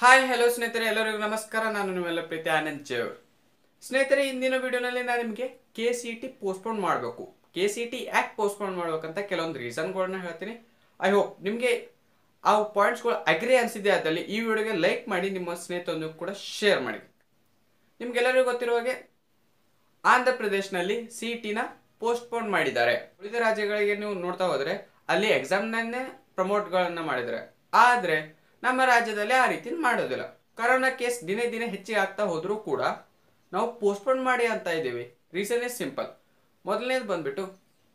hi hello ಸ್ನೇಹಿತರೆ ಎಲ್ಲರಿಗೂ ನಮಸ್ಕಾರ ನಾನು ನಿಮ್ಮೆಲ್ಲ ಪ್ರೀತಿ ಆನಂದ್ ಚೇವ್ ಸ್ನೇಹಿತರೆ ಇಂದಿನ ವಿಡಿಯೋನಲ್ಲಿ ನಾನು ನಿಮಗೆ ಕೆ ಸಿ ಟಿ ಪೋಸ್ಟ್ಪೋನ್ ಮಾಡಬೇಕು ಕೆ ಸಿ ಟಿ ಯಾಕೆ ಪೋಸ್ಟ್ಪೋನ್ ಮಾಡ್ಬೇಕಂತ ಕೆಲವೊಂದು ರೀಸನ್ಗಳನ್ನ ಹೇಳ್ತೀನಿ ಐ ಹೋಪ್ ನಿಮಗೆ ಆ ಪಾಯಿಂಟ್ಸ್ಗಳು ಅಗ್ರಿ ಅನಿಸಿದೆ ಆದಲ್ಲಿ ಈ ವಿಡಿಯೋಗೆ ಲೈಕ್ ಮಾಡಿ ನಿಮ್ಮ ಸ್ನೇಹಿತರೊಂದಿಗೆ ಕೂಡ ಶೇರ್ ಮಾಡಿ ನಿಮ್ಗೆಲ್ಲರಿಗೂ ಗೊತ್ತಿರುವ ಹಾಗೆ ಆಂಧ್ರ ಪ್ರದೇಶನಲ್ಲಿ ಸಿ ಟಿನ ಪೋಸ್ಟ್ಪೋನ್ ಮಾಡಿದ್ದಾರೆ ಉಳಿದ ರಾಜ್ಯಗಳಿಗೆ ನೀವು ನೋಡ್ತಾ ಹೋದ್ರೆ ಅಲ್ಲಿ ಎಕ್ಸಾಮ್ನನ್ನೇ ಪ್ರಮೋಟ್ಗಳನ್ನ ಮಾಡಿದ್ದಾರೆ ಆದ್ರೆ ನಮ್ಮ ರಾಜ್ಯದಲ್ಲಿ ಆ ರೀತಿ ಮಾಡೋದಿಲ್ಲ ಕರೋನಾ ಕೇಸ್ ದಿನೇ ದಿನೇ ಹೆಚ್ಚಿಗೆ ಆಗ್ತಾ ಹೋದ್ರೂ ಕೂಡ ನಾವು ಪೋಸ್ಟ್ಪೋನ್ ಮಾಡಿ ಅಂತ ಇದ್ದೀವಿ ರೀಸನ್ ಇಸ್ ಸಿಂಪಲ್ ಮೊದಲನೇದು ಬಂದ್ಬಿಟ್ಟು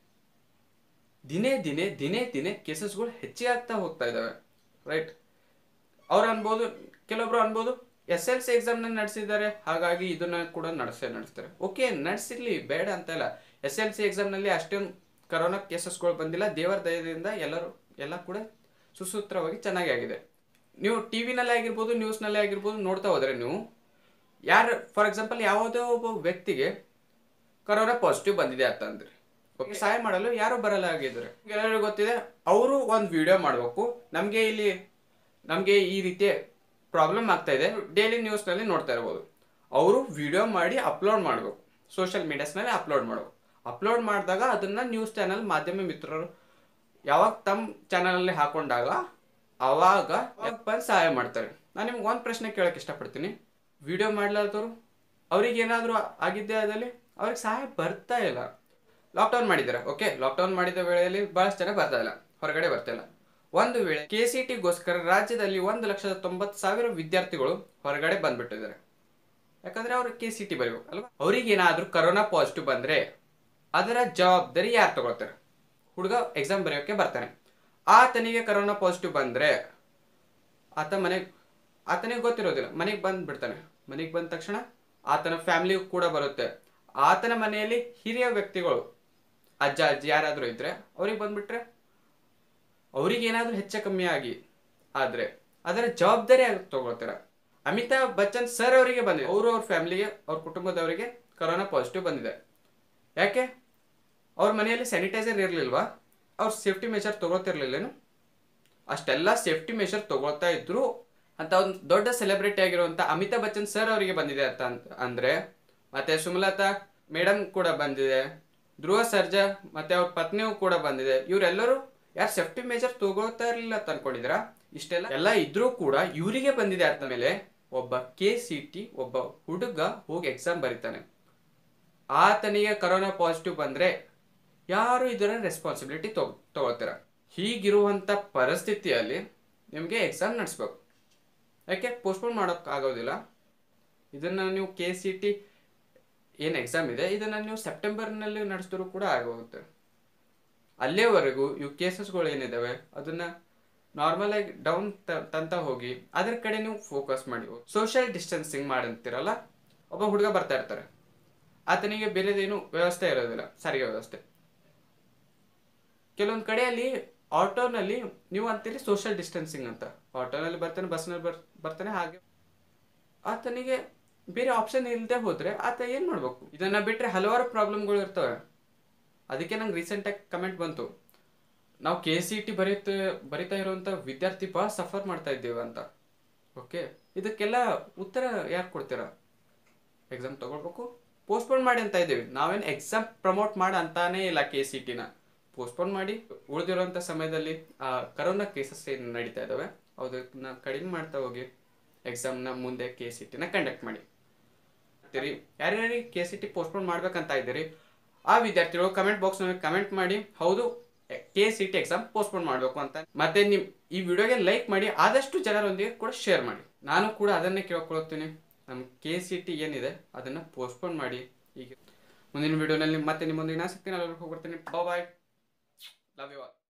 ದಿನೇ ದಿನೇ ದಿನೇ ದಿನೇ ಕೇಸಸ್ಗಳು ಹೆಚ್ಚಿಗೆ ಆಗ್ತಾ ಹೋಗ್ತಾ ಇದ್ದಾವೆ ರೈಟ್ ಅವ್ರು ಅನ್ಬೋದು ಕೆಲವೊಬ್ರು ಅನ್ಬೋದು ಎಸ್ ಎಲ್ ಸಿ ಎಕ್ಸಾಮ್ನ ನಡೆಸಿದ್ದಾರೆ ಹಾಗಾಗಿ ಇದನ್ನ ಕೂಡ ನಡೆಸೇ ನಡೆಸ್ತಾರೆ ಓಕೆ ನಡೆಸಿರ್ಲಿ ಬೇಡ ಅಂತ ಇಲ್ಲ ಎಸ್ ಎಲ್ ಸಿ ಎಕ್ಸಾಮ್ನಲ್ಲಿ ಅಷ್ಟೊಂದು ಕರೋನಾ ಕೇಸಸ್ಗಳು ಬಂದಿಲ್ಲ ದೇವರ ದಯದಿಂದ ಎಲ್ಲರೂ ಎಲ್ಲ ಕೂಡ ಸುಸೂತ್ರವಾಗಿ ಚೆನ್ನಾಗಿ ಆಗಿದೆ ನೀವು ಟಿ ವಿನಲ್ಲಿ ಆಗಿರ್ಬೋದು ನ್ಯೂಸ್ನಲ್ಲಿ ಆಗಿರ್ಬೋದು ನೋಡ್ತಾ ಹೋದ್ರೆ ನೀವು ಯಾರು ಫಾರ್ ಎಕ್ಸಾಂಪಲ್ ಯಾವುದೋ ಒಬ್ಬ ವ್ಯಕ್ತಿಗೆ ಕರೋನಾ ಪಾಸಿಟಿವ್ ಬಂದಿದೆ ಅಂತ ಅಂದ್ರೆ ಓಕೆ ಸಹಾಯ ಮಾಡಲು ಯಾರು ಬರಲ್ಲ ಆಗಿದ್ದಾರೆ ಎಲ್ಲರಿಗೂ ಗೊತ್ತಿದೆ ಅವರು ಒಂದು ವಿಡಿಯೋ ಮಾಡಬೇಕು ನಮಗೆ ಇಲ್ಲಿ ನಮಗೆ ಈ ರೀತಿ ಪ್ರಾಬ್ಲಮ್ ಆಗ್ತಾ ಇದೆ ಡೈಲಿ ನ್ಯೂಸ್ನಲ್ಲಿ ನೋಡ್ತಾ ಇರ್ಬೋದು ಅವರು ವಿಡಿಯೋ ಮಾಡಿ ಅಪ್ಲೋಡ್ ಮಾಡಬೇಕು ಸೋಷಿಯಲ್ ಮೀಡಿಯಾಸ್ನಲ್ಲಿ ಅಪ್ಲೋಡ್ ಮಾಡಬೇಕು ಅಪ್ಲೋಡ್ ಮಾಡಿದಾಗ ಅದನ್ನ ನ್ಯೂಸ್ ಚಾನಲ್ ಮಾಧ್ಯಮ ಮಿತ್ರರು ಯಾವಾಗ ತಮ್ಮ ಚಾನಲಲ್ಲಿ ಹಾಕೊಂಡಾಗ ಅವಾಗ ಬಂದು ಸಹಾಯ ಮಾಡ್ತಾರೆ ನಾನು ನಿಮ್ಗೆ ಒಂದು ಪ್ರಶ್ನೆ ಕೇಳಕ್ಕೆ ಇಷ್ಟಪಡ್ತೀನಿ ವಿಡಿಯೋ ಮಾಡ್ಲಾರ್ದವ್ರು ಅವ್ರಿಗೆ ಏನಾದರೂ ಆಗಿದ್ದೇ ಆದಲ್ಲಿ ಅವ್ರಿಗೆ ಸಹಾಯ ಬರ್ತಾ ಇಲ್ಲ ಲಾಕ್ಡೌನ್ ಮಾಡಿದ್ದಾರೆ ಓಕೆ ಲಾಕ್ಡೌನ್ ಮಾಡಿದ ವೇಳೆಯಲ್ಲಿ ಬಹಳಷ್ಟು ಜನ ಬರ್ತಾ ಇಲ್ಲ ಹೊರಗಡೆ ಬರ್ತಾ ಇಲ್ಲ ಒಂದು ವೇಳೆ ಕೆ ಸಿ ಟಿಗೋಸ್ಕರ ರಾಜ್ಯದಲ್ಲಿ ಒಂದು ಲಕ್ಷದ ತೊಂಬತ್ತು ಸಾವಿರ ವಿದ್ಯಾರ್ಥಿಗಳು ಹೊರಗಡೆ ಬಂದ್ಬಿಟ್ಟಿದ್ದಾರೆ ಯಾಕಂದ್ರೆ ಅವ್ರು ಕೆ ಸಿ ಟಿ ಬರೀಬೇಕು ಅಲ್ವಾ ಅವ್ರಿಗೆ ಏನಾದ್ರೂ ಕರೋನಾ ಪಾಸಿಟಿವ್ ಬಂದ್ರೆ ಅದರ ಜವಾಬ್ದಾರಿ ಯಾರು ತಗೊಳ್ತಾರೆ ಹುಡುಗ ಎಕ್ಸಾಮ್ ಬರೆಯೋಕೆ ಬರ್ತಾನೆ ಆತನಿಗೆ ಕರೋನಾ ಪಾಸಿಟಿವ್ ಬಂದ್ರೆ ಆತ ಮನೆಗೆ ಆತನಿಗೆ ಗೊತ್ತಿರೋದಿಲ್ಲ ಮನೆಗೆ ಬಂದು ಬಿಡ್ತಾನೆ ಮನೆಗೆ ಬಂದ ತಕ್ಷಣ ಆತನ ಫ್ಯಾಮಿಲಿಗೂ ಕೂಡ ಬರುತ್ತೆ ಆತನ ಮನೆಯಲ್ಲಿ ಹಿರಿಯ ವ್ಯಕ್ತಿಗಳು ಅಜ್ಜ ಅಜ್ಜಿ ಯಾರಾದರೂ ಇದ್ರೆ ಅವ್ರಿಗೆ ಬಂದ್ಬಿಟ್ರೆ ಅವ್ರಿಗೆ ಏನಾದರೂ ಹೆಚ್ಚ ಕಮ್ಮಿ ಆಗಿ ಆದ್ರೆ ಅದರ ಜವಾಬ್ದಾರಿ ಯಾರು ತಗೊಳ್ತಾರೆ ಅಮಿತಾಬ್ ಬಚ್ಚನ್ ಸರ್ ಅವರಿಗೆ ಬಂದಿದೆ ಅವರು ಅವ್ರ ಫ್ಯಾಮಿಲಿಗೆ ಅವ್ರ ಕುಟುಂಬದವರಿಗೆ ಕರೋನಾ ಪಾಸಿಟಿವ್ ಬಂದಿದೆ ಯಾಕೆ ಅವ್ರ ಮನೆಯಲ್ಲಿ ಸ್ಯಾನಿಟೈಸರ್ ಇರಲಿಲ್ವಾ ಅವ್ರು ಸೇಫ್ಟಿ ಮೆಷರ್ ತಗೊಳ್ತಿರ್ಲಿಲ್ಲೇನು ಅಷ್ಟೆಲ್ಲ ಸೇಫ್ಟಿ ಮೆಷರ್ ತಗೊಳ್ತಾ ಇದ್ರು ಅಂತ ಒಂದು ದೊಡ್ಡ ಸೆಲೆಬ್ರಿಟಿ ಆಗಿರುವಂತ ಅಮಿತಾಬ್ ಬಚ್ಚನ್ ಸರ್ ಅವರಿಗೆ ಬಂದಿದೆ ಅಂತ ಅಂದ್- ಅಂದ್ರೆ ಮತ್ತೆ ಸುಮಲತಾ ಮೇಡಮ್ ಕೂಡ ಬಂದಿದೆ ಧ್ರುವ ಸರ್ಜಾ ಮತ್ತೆ ಅವ್ರ ಪತ್ನಿಯೂ ಕೂಡ ಬಂದಿದೆ ಇವರೆಲ್ಲರೂ ಯಾರು ಸೇಫ್ಟಿ ಮೆಜರ್ ತಗೊಳ್ತಾ ಇರಲಿಲ್ಲ ಅಂತ ಅನ್ಕೊಂಡಿದ್ರ ಇಷ್ಟೆಲ್ಲ ಎಲ್ಲ ಇದ್ರೂ ಕೂಡ ಇವರಿಗೆ ಬಂದಿದೆ ಅಂತ ಮೇಲೆ ಒಬ್ಬ ಕೆ ಸಿ ಟಿ ಒಬ್ಬ ಹುಡುಗ ಹೋಗಿ ಎಕ್ಸಾಮ್ ಬರೀತಾನೆ ಆತನಿಗೆ ಕರೋನಾ ಪಾಸಿಟಿವ್ ಬಂದ್ರೆ ಯಾರು ಇದರ ರೆಸ್ಪಾನ್ಸಿಬಿಲಿಟಿ ತಗೊ ತಗೊಳ್ತೀರ ಹೀಗಿರುವಂತ ಪರಿಸ್ಥಿತಿಯಲ್ಲಿ ನಿಮಗೆ ಎಕ್ಸಾಮ್ ನಡೆಸ್ಬೇಕು ಯಾಕೆ ಪೋಸ್ಟ್ಪೋನ್ ಮಾಡೋಕೆ ಆಗೋದಿಲ್ಲ ಇದನ್ನ ನೀವು ಕೆ ಸಿ ಟಿ ಏನು ಎಕ್ಸಾಮ್ ಇದೆ ಇದನ್ನ ನೀವು ಸೆಪ್ಟೆಂಬರ್ನಲ್ಲಿ ನಡೆಸಿದ್ರು ಕೂಡ ಆಗೋಗುತ್ತೆ ಅಲ್ಲೇವರೆಗೂ ಇವು ಕೇಸಸ್ಗಳು ಏನಿದಾವೆ ಅದನ್ನ ನಾರ್ಮಲ್ ಆಗಿ ಡೌನ್ ತಂತ ಹೋಗಿ ಅದ್ರ ಕಡೆ ನೀವು ಫೋಕಸ್ ಮಾಡಿ ಸೋಷಿಯಲ್ ಡಿಸ್ಟೆನ್ಸಿಂಗ್ ಮಾಡಂತೀರಲ್ಲ ಒಬ್ಬ ಹುಡುಗ ಬರ್ತಾ ಇರ್ತಾರೆ ಆತನಿಗೆ ಬೇರೆದೇನು ವ್ಯವಸ್ಥೆ ಇರೋದಿಲ್ಲ ಸಾರಿಗೆ ವ್ಯವಸ್ಥೆ ಕೆಲವೊಂದು ಕಡೆಯಲ್ಲಿ ಆಟೋನಲ್ಲಿ ನೀವು ಅಂತೀರಿ ಸೋಷಿಯಲ್ ಡಿಸ್ಟೆನ್ಸಿಂಗ್ ಅಂತ ಆಟೋನಲ್ಲಿ ಬರ್ತಾನೆ ಬಸ್ನಲ್ಲಿ ಬರ್ ಬರ್ತಾನೆ ಹಾಗೆ ಆತನಿಗೆ ಬೇರೆ ಆಪ್ಷನ್ ಇಲ್ಲದೆ ಹೋದ್ರೆ ಆತ ಏನ್ ಮಾಡ್ಬೇಕು ಇದನ್ನ ಬಿಟ್ರೆ ಹಲವಾರು ಪ್ರಾಬ್ಲಮ್ಗಳು ಇರ್ತವೆ ಅದಕ್ಕೆ ನಂಗೆ ರೀಸೆಂಟಾಗಿ ಕಮೆಂಟ್ ಬಂತು ನಾವು ಕೆ ಸಿ ಟಿ ಬರೀತ ಬರಿತಾ ಇರುವಂತ ವಿದ್ಯಾರ್ಥಿ ಬಹಳ ಸಫರ್ ಮಾಡ್ತಾ ಇದ್ದೇವೆ ಅಂತ ಓಕೆ ಇದಕ್ಕೆಲ್ಲ ಉತ್ತರ ಯಾರು ಕೊಡ್ತೀರಾ ಎಕ್ಸಾಮ್ ತಗೊಳ್ಬೇಕು ಪೋಸ್ಟ್ಪೋನ್ ಮಾಡಿ ಅಂತ ಇದ್ದೀವಿ ನಾವೇನು ಎಕ್ಸಾಮ್ ಪ್ರಮೋಟ್ ಮಾಡ ಅಂತಾನೇ ಇಲ್ಲ ಕೆ ಸಿ ಟಿನ ಪೋಸ್ಟ್ಪೋನ್ ಮಾಡಿ ಉಳಿದಿರುವಂಥ ಸಮಯದಲ್ಲಿ ಆ ಕರೋನಾ ಕೇಸಸ್ ಏನು ನಡೀತಾ ಇದ್ದಾವೆ ಅದನ್ನ ಕಡಿಮೆ ಮಾಡ್ತಾ ಹೋಗಿ ಎಕ್ಸಾಮ್ನ ಮುಂದೆ ಕೆ ಸಿ ಟಿನ ಕಂಡಕ್ಟ್ ಮಾಡಿ ಅಂತೀರಿ ಯಾರ್ಯಾರಿಗೆ ಕೆ ಸಿ ಟಿ ಪೋಸ್ಟ್ಪೋನ್ ಮಾಡ್ಬೇಕಂತ ಇದ್ದೀರಿ ಆ ವಿದ್ಯಾರ್ಥಿಗಳು ಕಮೆಂಟ್ ಬಾಕ್ಸ್ನಲ್ಲಿ ಕಮೆಂಟ್ ಮಾಡಿ ಹೌದು K C T exam postpone ಮಾಡಬೇಕು ಅಂತ ಮತ್ತೆ ನಿಮ್ ಈ ವಿಡಿಯೋಗೆ ಲೈಕ್ ಮಾಡಿ ಆದಷ್ಟು ಜನರೊಂದಿಗೆ ಕೂಡ ಶೇರ್ ಮಾಡಿ ನಾನು ಕೂಡ ಅದನ್ನೇ ಕೇಳ್ಕೊಳ್ತೀನಿ ನಮ್ಮ ಕೆ ಸಿ ಟಿ ಏನಿದೆ ಅದನ್ನ ಪೋಸ್ಟ್ಪೋನ್ ಮಾಡಿ ಈಗ ಮುಂದಿನ ವಿಡಿಯೋನಲ್ಲಿ ಮತ್ತೆ ನಿಮ್ಮೊಂದಿಗೆ ನಾ ಸಿಗ್ತೀನಿ ಎಲ್ಲರಿಗೂ ಹೋಗ್ಬರ್ತೀನಿ ಬಾಯ್ ಲವ್ ಯು ಆಲ್